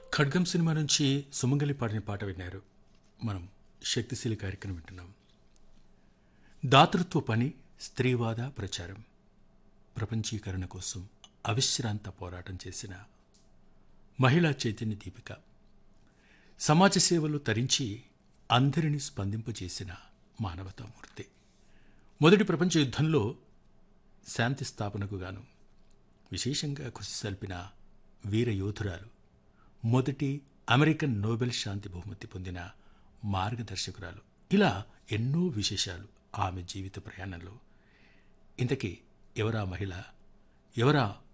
ఖడ్గం సినిమా నుంచి సుమంగలి పాడిన పాట విన్నారు మనం శక్తిశీలి కార్యక్రమం వింటున్నాం దాతృత్వ పని స్త్రీవాద ప్రచారం ప్రపంచీకరణ కోసం అవిశ్రాంత పోరాటం చేసిన మహిళా చైతన్య దీపిక సమాజ సేవలు తరించి అందరినీ స్పందింపజేసిన మానవతామూర్తి మొదటి ప్రపంచ యుద్ధంలో శాంతి స్థాపనకు గాను విశేషంగా కృషి సల్పిన వీర యోధురాలు మొదటి అమెరికన్ నోబెల్ శాంతి బహుమతి పొందిన మార్గదర్శకురాలు ఇలా ఎన్నో విశేషాలు ఆమె జీవిత ప్రయాణంలో ఇంతకీ ఎవరా మహిళ ఎవరా